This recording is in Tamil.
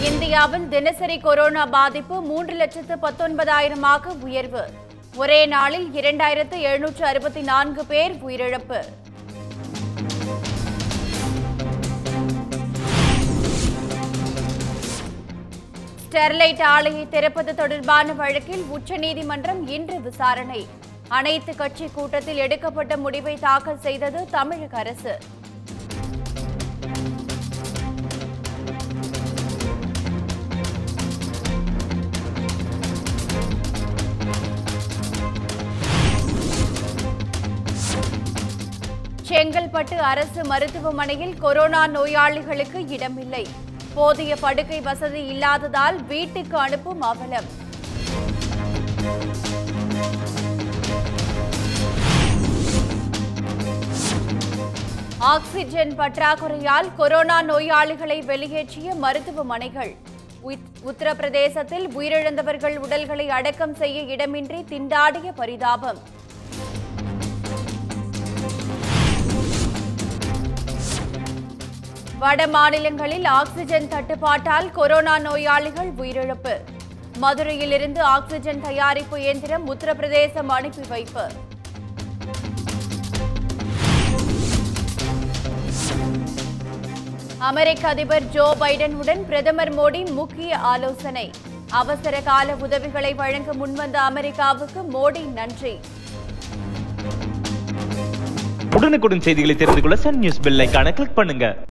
இந்தியாவில் தினசரி கொரோனா பாதிப்பு மூன்று லட்சத்து பத்தொன்பதாயிரமாக உயர்வு ஒரே நாளில் இரண்டாயிரத்து எழுநூற்று அறுபத்தி நான்கு பேர் உயிரிழப்பு ஸ்டெர்லைட் ஆலையை திறப்பது தொடர்பான வழக்கில் உச்சநீதிமன்றம் இன்று விசாரணை அனைத்து கட்சி கூட்டத்தில் எடுக்கப்பட்ட முடிவை தாக்கல் செய்தது தமிழக அரசு செங்கல்பட்டு அரசு மருத்துவமனையில் கொரோனா நோயாளிகளுக்கு இடமில்லை போதிய படுக்கை வசதி இல்லாததால் வீட்டுக்கு அனுப்பும் அவலம் ஆக்சிஜன் பற்றாக்குறையால் கொரோனா நோயாளிகளை வெளியேற்றிய மருத்துவமனைகள் உத்- உத்தரப்பிரதேசத்தில் உயிரிழந்தவர்கள் உடல்களை அடக்கம் செய்ய இடமின்றி திண்டாடிய பரிதாபம் வட மாநிலங்களில் ஆக்சிஜன் தட்டுப்பாட்டால் கொரோனா நோயாளிகள் உயிரிழப்பு மதுரையிலிருந்து ஆக்சிஜன் தயாரிப்பு இயந்திரம் உத்தரப்பிரதேசம் அனுப்பி வைப்பு அமெரிக்க அதிபர் ஜோ பைடனுடன் பிரதமர் மோடி முக்கிய ஆலோசனை அவசர கால உதவிகளை வழங்க முன்வந்த அமெரிக்காவுக்கு மோடி நன்றி உடனுக்குடன் செய்திகளை தெரிந்து கொள்ள சன் நியூஸ் பெல் ஐகானை கிளிக் பண்ணுங்க